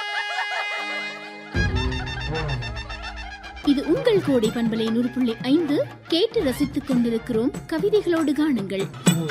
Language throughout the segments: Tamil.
இது உங்கள் கோடை பண்பலை நூறு புள்ளி ஐந்து கேட்டு ரசித்துக் கொண்டிருக்கிறோம் கவிதைகளோடு காணுங்கள்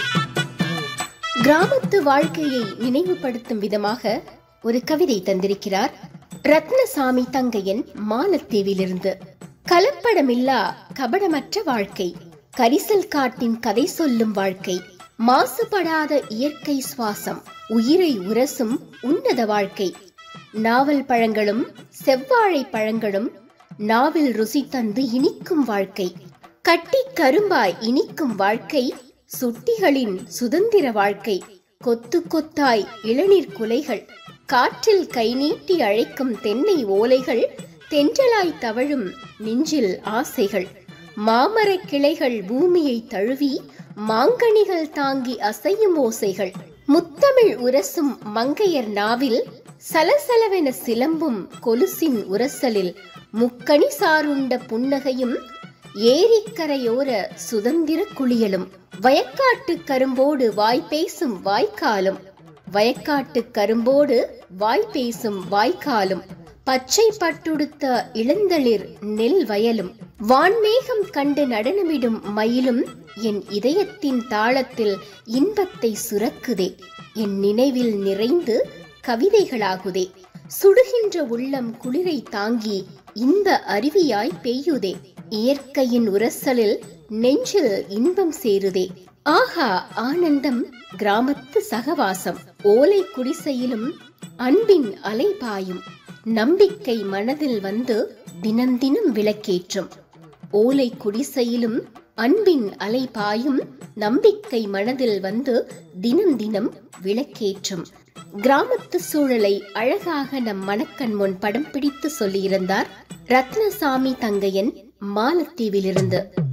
கிராமத்து வாழ்க்கையை நினைவுபடுத்தும் விதமாக ஒரு கவிதை தந்திருக்கிறார் ரத்னசாமி தங்கையன் மாலத்தீவிலிருந்து கலப்படமில்லா கபடமற்ற வாழ்க்கை கரிசல் காட்டின் கதை சொல்லும் வாழ்க்கை மாசுபடாத இயற்கை சுவாசம் உயிரை உரசும் உன்னத வாழ்க்கை நாவல் பழங்களும் செவ்வாழை பழங்களும் நாவில் ருசி தந்து இனிக்கும் வாழ்க்கை கட்டி கரும்பாய் இனிக்கும் வாழ்க்கை சுட்டிகளின் சுதந்திர வாழ்க்கை கொத்து கொத்தாய் இளநீர் குலைகள் காற்றில் கை நீட்டி அழைக்கும் தென்னை ஓலைகள் தென்றலாய் தவழும் நெஞ்சில் ஆசைகள் மாமரக் கிளைகள் பூமியை தழுவி மாங்கனிகள் தாங்கி அசையும் ஓசைகள் முத்தமிழ் உரசும் மங்கையர் நாவில் சலசலவென சிலம்பும் கொலுசின் உரசலில் முக்கணி சாருண்ட புன்னகையும் ஏரிக்கரையோர சுதந்திர குளியலும் வயக்காட்டு கரும்போடு வாய் பேசும் வாய்க்காலும் வயக்காட்டு கரும்போடு வாய் பேசும் வாய்க்காலும் பச்சை பட்டுடுத்த இளந்தளிர் நெல் வயலும் வான்மேகம் கண்டு நடனமிடும் மயிலும் என் இதயத்தின் தாளத்தில் இன்பத்தை சுரக்குதே என் நினைவில் நிறைந்து கவிதைகளாகுதே சுடுகின்ற உள்ளம் குளிரை தாங்கி இந்த அருவியாய் பெய்யுதே இயற்கையின் உரசலில் நெஞ்சில் இன்பம் சேருதே ஆஹா ஆனந்தம் கிராமத்து சகவாசம் ஓலை குடிசையிலும் அன்பின் அலைபாயும் நம்பிக்கை மனதில் வந்து தினம் தினம் விளக்கேற்றும் ஓலை குடிசையிலும் அன்பின் அலை பாயும் நம்பிக்கை மனதில் வந்து தினம் தினம் விளக்கேற்றும் கிராமத்து சூழலை அழகாக நம் மனக்கண் முன் படம் பிடித்து சொல்லியிருந்தார் ரத்னசாமி தங்கையன் மாலத்தீவிலிருந்து